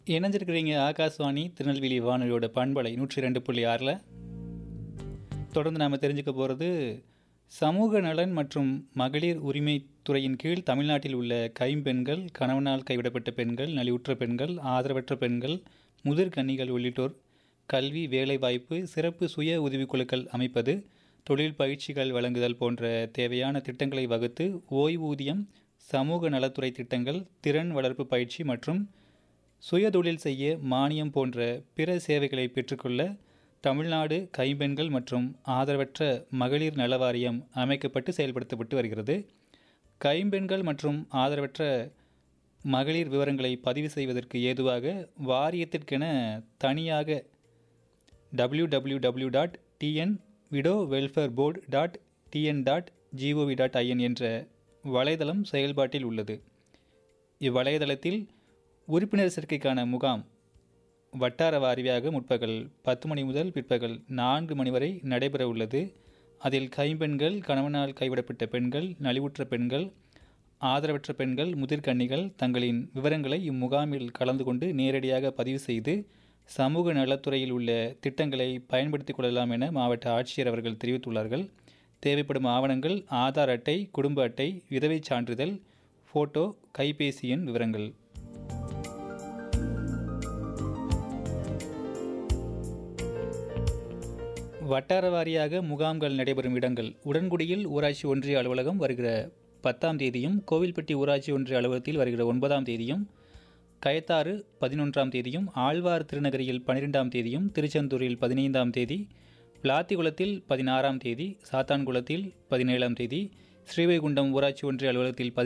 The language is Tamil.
இணைஞ்சிருக்கிறீங்க ஆகாஷ்வாணி திருநெல்வேலி வானொலியோட பண்பலை நூற்றி ரெண்டு புள்ளி ஆறில் தொடர்ந்து நாம் தெரிஞ்சுக்க போகிறது சமூக நலன் மற்றும் மகளிர் உரிமை துறையின் கீழ் தமிழ்நாட்டில் உள்ள கைம்பெண்கள் கணவனால் கைவிடப்பட்ட பெண்கள் நலிவுற்ற பெண்கள் ஆதரவற்ற பெண்கள் முதிர் கன்னிகள் உள்ளிட்டோர் கல்வி வேலைவாய்ப்பு சிறப்பு சுய உதவிக்குழுக்கள் அமைப்பது தொழில் பயிற்சிகள் வழங்குதல் போன்ற தேவையான திட்டங்களை வகுத்து ஓய்வூதியம் சமூக நலத்துறை திட்டங்கள் திறன் வளர்ப்பு பயிற்சி மற்றும் சுயதொழில் செய்ய மானியம் போன்ற பிற சேவைகளை பெற்றுக்கொள்ள தமிழ்நாடு கைம்பெண்கள் மற்றும் ஆதரவற்ற மகளிர் நல வாரியம் அமைக்கப்பட்டு செயல்படுத்தப்பட்டு வருகிறது கைம்பெண்கள் மற்றும் ஆதரவற்ற மகளிர் விவரங்களை பதிவு செய்வதற்கு ஏதுவாக வாரியத்திற்கென தனியாக W W W dot TN widow welfare board dot TN dot GOV dot IN என்ற வலைதளம் செயல்பாட்டில் உள்ளது இவ்வலைதளத்தில் உறுப்பினர் சேர்க்கைக்கான முகாம் வட்டார வாரியாக முற்பகல் பத்து மணி முதல் பிற்பகல் நான்கு மணி வரை நடைபெற உள்ளது அதில் கைம்பெண்கள் கணவனால் கைவிடப்பட்ட பெண்கள் நலிவுற்ற பெண்கள் ஆதரவற்ற பெண்கள் முதிர்கன்னிகள் தங்களின் விவரங்களை இம்முகாமில் கலந்து கொண்டு நேரடியாக பதிவு செய்து சமூக நலத்துறையில் உள்ள திட்டங்களை பயன்படுத்திக் கொள்ளலாம் என மாவட்ட ஆட்சியர் அவர்கள் தெரிவித்துள்ளார்கள் தேவைப்படும் ஆவணங்கள் ஆதார் அட்டை குடும்ப அட்டை விதவைச் சான்றிதழ் ஃபோட்டோ கைபேசி எண் விவரங்கள் வட்டார வாரியாக முகாம்கள் நடைபெறும் இடங்கள் உடன்குடியில் ஊராட்சி ஒன்றிய அலுவலகம் வருகிற பத்தாம் தேதியும் கோவில்பட்டி ஊராட்சி ஒன்றிய அலுவலகத்தில் வருகிற ஒன்பதாம் தேதியும் கயத்தாறு பதினொன்றாம் தேதியும் ஆழ்வார் திருநகரியில் பன்னிரெண்டாம் தேதியும் திருச்செந்தூரில் பதினைந்தாம் தேதி விளாத்திகுளத்தில் பதினாறாம் தேதி சாத்தான்குளத்தில் பதினேழாம் தேதி ஸ்ரீவைகுண்டம் ஊராட்சி ஒன்றிய அலுவலகத்தில்